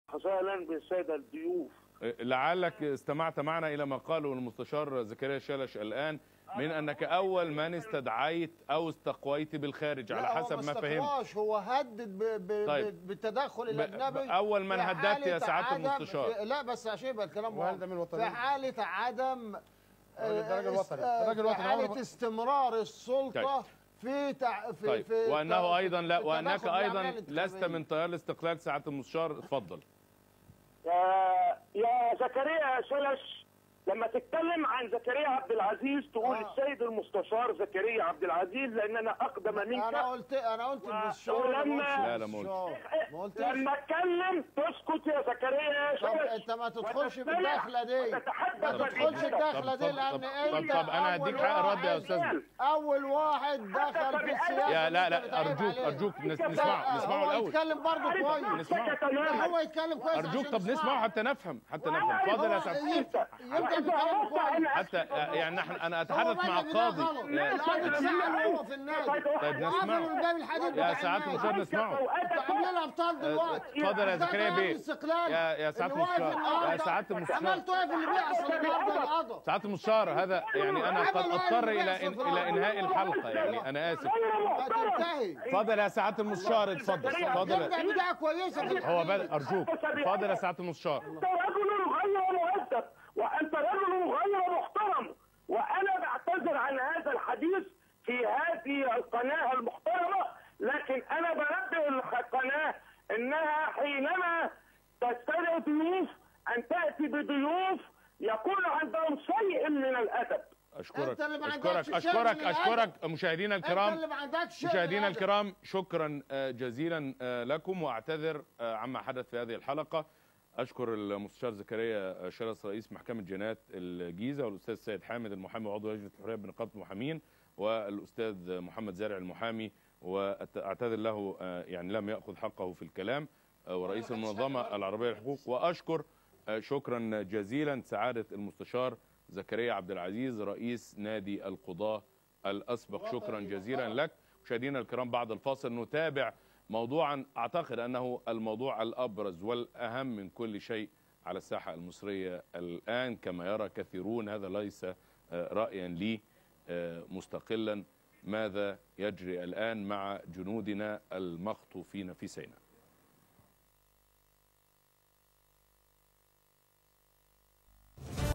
اهلا بالساده الضيوف لعلك استمعت معنا الى ما قاله المستشار زكريا شلش الان من انك اول من استدعيت او استقويت بالخارج على لا، هو حسب ما فهمت استقراش، هو هدد ب... ب... طيب. بالتدخل ب- الاجنبي أول من في هددت يا حالة سعادة عدم- المستشار. في- لا بس عشان يبقى الكلام وهل واضح. ده من الوطني؟ في حاله عدم الراجل ده راجل آه، وطني. آه، الراجل في وطني عمره حاله ما- استمرار السلطه طيب. في تع... في طيب في وانه ايضا لا في وانك التدخل في ايضا الأعمال لست الانتخابية. من تيار الاستقلال سعاده المستشار اتفضل يا يا زكريا شلش لما تتكلم عن زكريا عبد العزيز تقول آه. السيد المستشار زكريا عبد العزيز لان انا اقدم منك انا قلت انا قلت بالشغل ولما- لا، لا، ما قلتش. ما قلتش لما اتكلم تسكت يا زكريا يا طب شلش انت ما تدخلش وتستمع بالدخله دي وتتحدث ما تدخلش بإجابة. الدخله طب- دي طب- لان طب- انت طب انا أول هديك حق الرد يا واحد- استاذ اول واحد دخل في السياسه يا لا اللي أنت لا بتعيب ارجوك عليه. ارجوك نس- لا، نسمعه نسمعه هو الاول يتكلم برضه كويس نسمعه. لا هو يتكلم كويس ارجوك عشان طب نسمعه حتى نفهم حتى نفهم اتفضل يا هو سعاده يمكن يمكن بيتكلم كويس حتى يعني نحن انا هو اتحدث مع بدأ بداية قاضي غلط. يا- القاضي اتسأل هو في النادي طيب نسمعه وقفلوا الباب الحديد يا بتاع سعاده النادي. المستشار نسمعه انتوا عاملين ابطال دلوقتي اتفضل يا زكريا بيه الاستقلال يا يا سعاده اللي واقف المستشار يا النهارده سعاده المستشار عملتوا ايه في اللي بيحصل النهارده القضاء سعاده المستشار هذا يعني انا قد اضطر الى إن- الى انهاء الحلقه يعني انا اسف هتنتهي اتفضل يا سعاده المستشار اتفضل اتفضل تبدا بدايه كويسه في هو الحديث. بدأ ارجوك اتفضل يا سعاده المستشار انت رجل غير مؤدب وانت رجل غير محترم وانا بعتذر عن هذا الحديث في هذه القناه المحترمه لكن انا بنبه القناه انها حينما تستدعي ضيوف ان تاتي بضيوف يكون عندهم شيء من الادب اشكرك أنت اللي ما اشكرك عندكش شيء اشكرك من الأدب. اشكرك مشاهدينا انت الكرام اللي ما عندكش شيء مشاهدينا من الأدب. الكرام شكرا آه، جزيلا آه، لكم واعتذر آه، عما حدث في هذه الحلقه اشكر المستشار زكريا شرس رئيس محكمه جنايات الجيزه والاستاذ سيد حامد المحامي وعضو لجنه الحريه بنقابه المحامين والاستاذ محمد زارع المحامي واعتذر له آه، يعني لم ياخذ حقه في الكلام آه، ورئيس المنظمه العربيه للحقوق واشكر آه، شكرا جزيلا سعاده المستشار زكريا عبد العزيز رئيس نادي القضاه الاسبق شكرا جزيلا لك مشاهدينا الكرام بعد الفاصل نتابع موضوعا اعتقد انه الموضوع الابرز والاهم من كل شيء على الساحه المصريه الان كما يرى كثيرون هذا ليس آه، رايا لي آه، مستقلا ماذا يجري الان مع جنودنا المخطوفين في سيناء